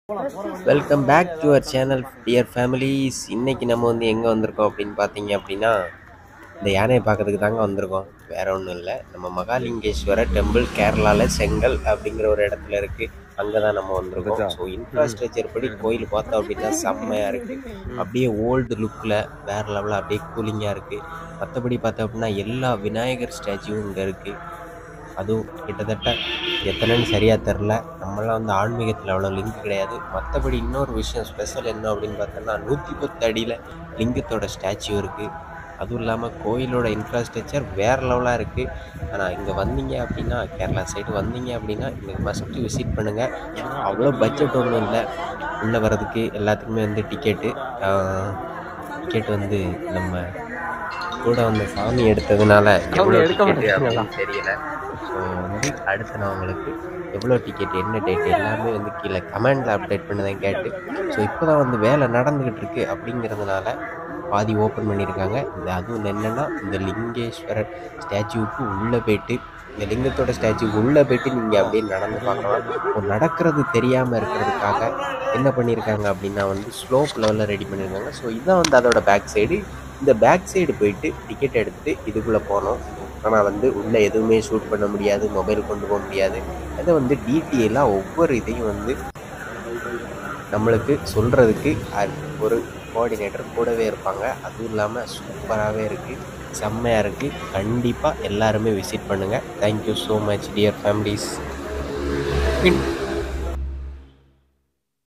welcome back to our channel dear families இன்னைக்கு நம்ம வந்து எங்கே வந்திருக்கோம் அப்படின்னு பார்த்தீங்க அப்படின்னா இந்த யானையை பார்க்கறதுக்கு தாங்க வந்திருக்கோம் வேற ஒன்றும் இல்லை நம்ம மகாலிங்கேஸ்வர டெம்பிள் கேரளாவில் செங்கல் அப்படிங்கிற ஒரு இடத்துல இருக்குது அங்கே தான் நம்ம வந்திருக்கோம் ஸோ இன்ஃப்ராஸ்ட்ரக்சர் படி கோயில் பார்த்தோம் அப்படின்னா செம்மையாக இருக்குது அப்படியே ஓல்டு லுக்கில் வேற லெவலில் அப்படியே கூலிங்காக இருக்குது மற்றபடி பார்த்தோம் அப்படின்னா எல்லா விநாயகர் ஸ்டாச்சுவும் இங்கே இருக்குது அதுவும் கிட்டத்தட்ட எத்தனைன்னு சரியாக தெரில நம்மளாம் வந்து ஆன்மீகத்தில் அவ்வளோ லிங்க் கிடையாது மற்றபடி இன்னொரு விஷயம் ஸ்பெஷல் என்ன அப்படின்னு பார்த்தோன்னா நூற்றி பத்து அடியில் லிங்கத்தோட ஸ்டாச்சு இருக்குது அதுவும் இல்லாமல் கோயிலோட இன்ஃப்ராஸ்ட்ரக்சர் வேறு லெவலாக இருக்குது ஆனால் இங்கே வந்தீங்க அப்படின்னா கேரளா சைடு வந்தீங்க அப்படின்னா இங்கே மஸ்ட்டு விசிட் பண்ணுங்கள் அவ்வளோ பட்ஜெட் ஒன்றும் இல்லை உள்ளே வர்றதுக்கு எல்லாத்துக்குமே வந்து டிக்கெட்டு டிக்கெட் வந்து நம்ம கூட வந்து சாமி எடுத்ததுனால எவ்வளோ டிக்கெட்டு அப்படின்னு தெரியல ஸோ வந்து அடுத்து நான் உங்களுக்கு எவ்வளோ டிக்கெட் என்ன டேட் எல்லாமே வந்து கீழே கமெண்டில் அப்டேட் பண்ணதான் கேட்டு ஸோ இப்போ தான் வந்து வேலை நடந்துக்கிட்டு இருக்கு அப்படிங்கிறதுனால பாதி ஓப்பன் பண்ணியிருக்காங்க இந்த அதுவும் என்னென்னா இந்த லிங்கேஸ்வரர் ஸ்டாச்சுவுக்கு உள்ளே போயிட்டு இந்த லிங்கத்தோட ஸ்டாச்சுக்கு உள்ளே போயிட்டு நீங்கள் அப்படியே நடந்து பார்க்கலாம் இப்போ நடக்கிறது தெரியாமல் இருக்கிறதுக்காக என்ன பண்ணியிருக்காங்க அப்படின்னா வந்து ஸ்லோப் லெவலில் ரெடி பண்ணியிருக்காங்க ஸோ இதுதான் வந்து அதோட பேக் சைடு இந்த பேக் சைடு போயிட்டு டிக்கெட் எடுத்துட்டு இதுக்குள்ளே போனோம் ஆனால் வந்து உள்ளே எதுவுமே ஷூட் பண்ண முடியாது மொபைல் கொண்டு போக முடியாது அதை வந்து டீட்டெயிலாக ஒவ்வொரு இதையும் வந்து நம்மளுக்கு சொல்கிறதுக்கு ஒரு கோஆர்டினேட்டர் கூடவே இருப்பாங்க அதுவும் இல்லாமல் சூப்பராகவே இருக்குது செம்மையாக இருக்குது கண்டிப்பாக எல்லாருமே விசிட் பண்ணுங்கள் thank you so much dear families